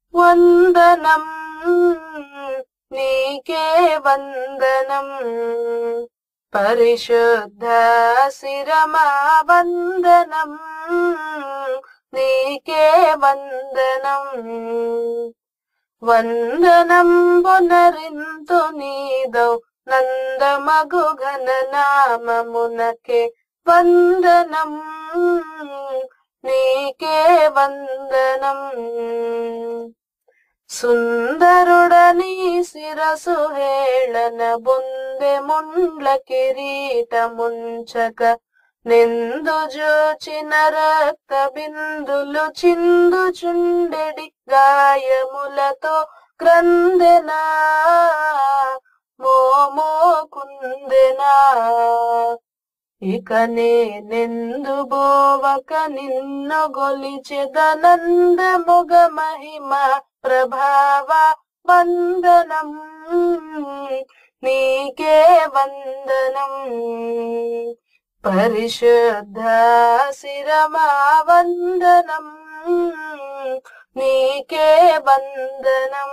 వందనం నీకే వందనం పరిశుద్ధ శిరమా వందనం నీకే వందనం వందనం బొనరింతు నీదౌ నందమగు ఘన నామమునకే వందనం నీకే వందనం సుందరుడని శిరసు హేళన బొందె ముండ్ల కిరీటముంచక నిందు జోచిన రక్త బిందులు చిందుచుండెడి గాయములతో క్రందెనా మోమో కుందెనా ఇక నేనెందు బోవక నిన్ను గొలిచెదనంద మొగ మహిమ ప్రభావ వందనం నీకే వందనం పరిశుద్ధ శిరమా వందనం నీకే వందనం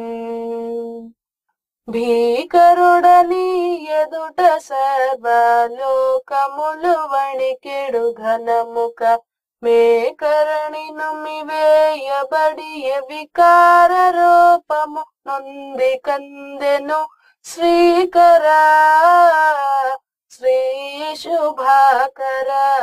భీకరుడని ఎదుట సర్వలోకములు వణికెడు ఘనముక మేకరణి నుమివేయబడి వికార రూపము నొంది కందెను శ్రీకరా శ్రీ శుభాకరా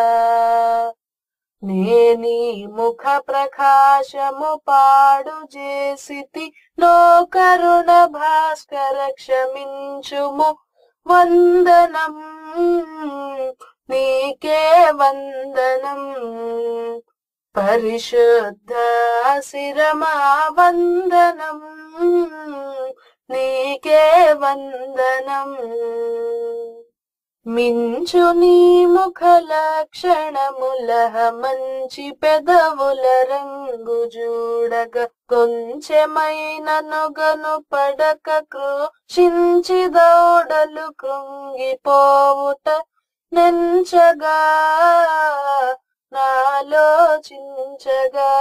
నేని ముఖ ప్రకాశము పాడు చేసితి నో కరుణ భాస్కర క్షమించుము వందనం నీకే వందనం పరిశుద్ధ శిరమా వందనం నీకే వందనం మించు నీ ముఖ లక్షణములహ మంచి పెదవుల రంగు చూడగ కొంచెమైన నొగను పడక కృషించి దౌడలు కృంగిపోవుట నెంచగా నాలోచించగా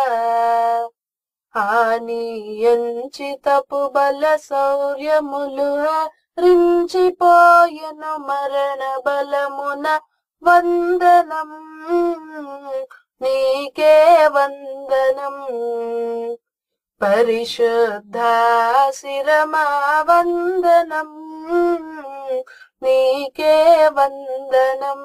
హాని ఎంచితపు బల శౌర్యములు రించిపోయెను మరణ బలమున వందనం నీకే వందనం పరిశుద్ధ శిరమా వందనం నీకే వందనం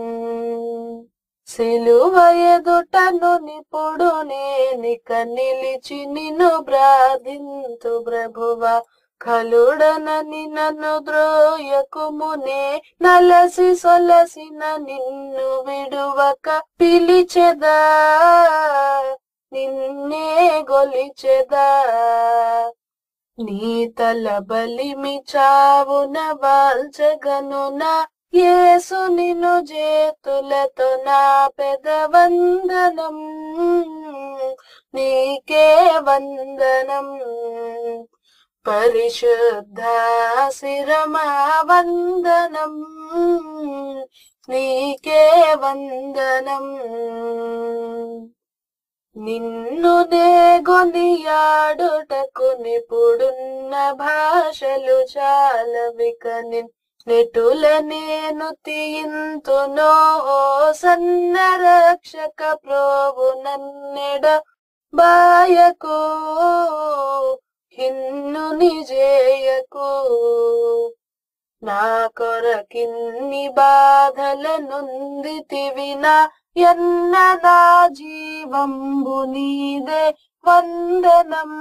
సిలువ ఎదుటను నిపుడు నేనిక నిలిచి నిన్ను బ్రాధింతు ప్రభువ కలుడనని నన్ను ద్రోయకుమునే నలసి సొలసిన నిన్ను విడువక పిలిచెదా నిన్నే గొలిచెదా నీ తల బలిమి చావున వాల్చగనున యేసు నిన్ను చేతులతో నా పెదవందనం నీకే వందనం పరిశుద్ధ శిరమా వందనం నీకే వందనం నిన్ను నేగొనియాడుటకు నిపుడున్న భాషలు చాలవిక నిన్ నెటుల నేను తీయింతునో ఓ సన్న రక్షక ప్రోవు నన్నెడ బాయకు హిన్ను నిజేయకు నా కొరకిన్ని బాధల నొందితివినా ఎన్న నా జీవంబు నీదే వందనం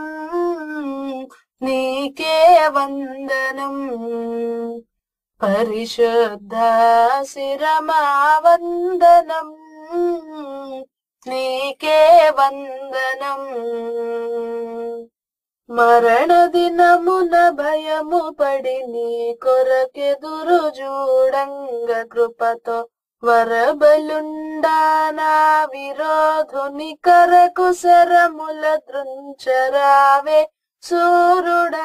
నీకే వందనం పరిశుద్ధ శిరమా వందనం నీకే వందనం మరణ దినమున భయము పడి నీ కొరకెదురు చూడంగ కృపతో వరబలుండా నా విరోధుని కరకు శరముల దృంచరావే సూరుడా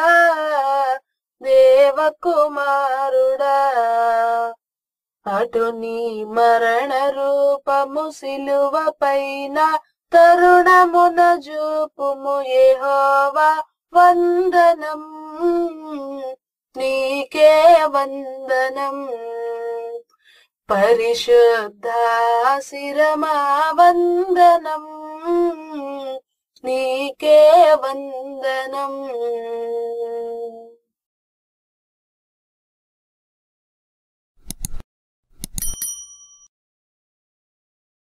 దేవకుమారుడా అటు నీ మరణ రూపము సిలువ పైన తరుణమున జూపుము యెహోవా వందనం నీకే వందనం పరిశుద్ధ శిరమా వందనం నీకే వందనం